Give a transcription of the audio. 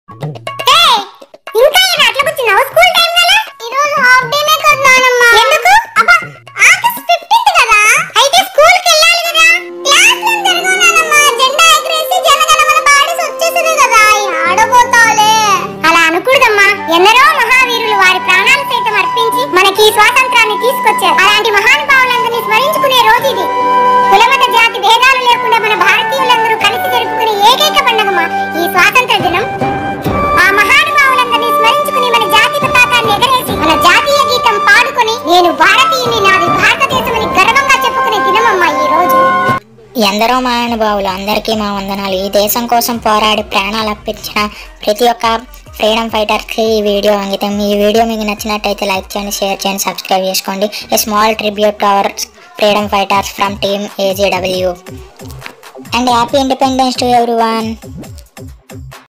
ఇంకా ఏమి అట్లా కూర్చున్నావు స్కూల్ టైం కదా ఈ రోజు హాఫ్ డేనే కదా నానమ్మ ఎందుకు అబ్బా ఆగస్ట్ 15th కదా అయితే స్కూల్ కి వెళ్ళాలి కదా క్లాస్ లో జరగవు నానమ్మ జెండా ఎగరేసి జనగణమన పాడేసి వచ్చేసరు కదా ఆడబోతావులే అలా అనకూడదమ్మా ఎందరో మహావీరులు వారి ప్రాణాలు సైతం అర్పించి మనకి ఈ స్వాతంత్రాన్ని తీసుకొచ్చారు అలాంటి మహానుభావులందరినీ స్మరించుకునే రోజు ఇది కులమత జాతి భేదాలు లేకుండా మన భారతీయులందరూ కలిసి జరుపుకునే ఏకైక పండుగమా ఈ స్వాతంత్ర దినం ఆ మహానుభావులందరినీ స్మరించుకుని మన జాతి పతాకాన్ని ఎగరేసి మన జాతీయ గీతం పాడుకొని నేను భారతీయుని నాది భారతదేశం అని గర్వంగా చెప్పుకునే దినమమ్మా ఈ రోజు ఎందరో మహానుభావులు అందరికీ మా వందనాలు ఈ దేశం కోసం పోరాడి ప్రాణాలు అర్పించిన ప్రతి ఒక్క ఫ్రీడమ్ ఫైటర్కి ఈ వీడియో అంకితం ఈ వీడియో మీకు నచ్చినట్టయితే లైక్ చేయండి షేర్ చేయండి సబ్స్క్రైబ్ చేసుకోండి a small tribute to our freedom fighters from team AJW and happy independence to every one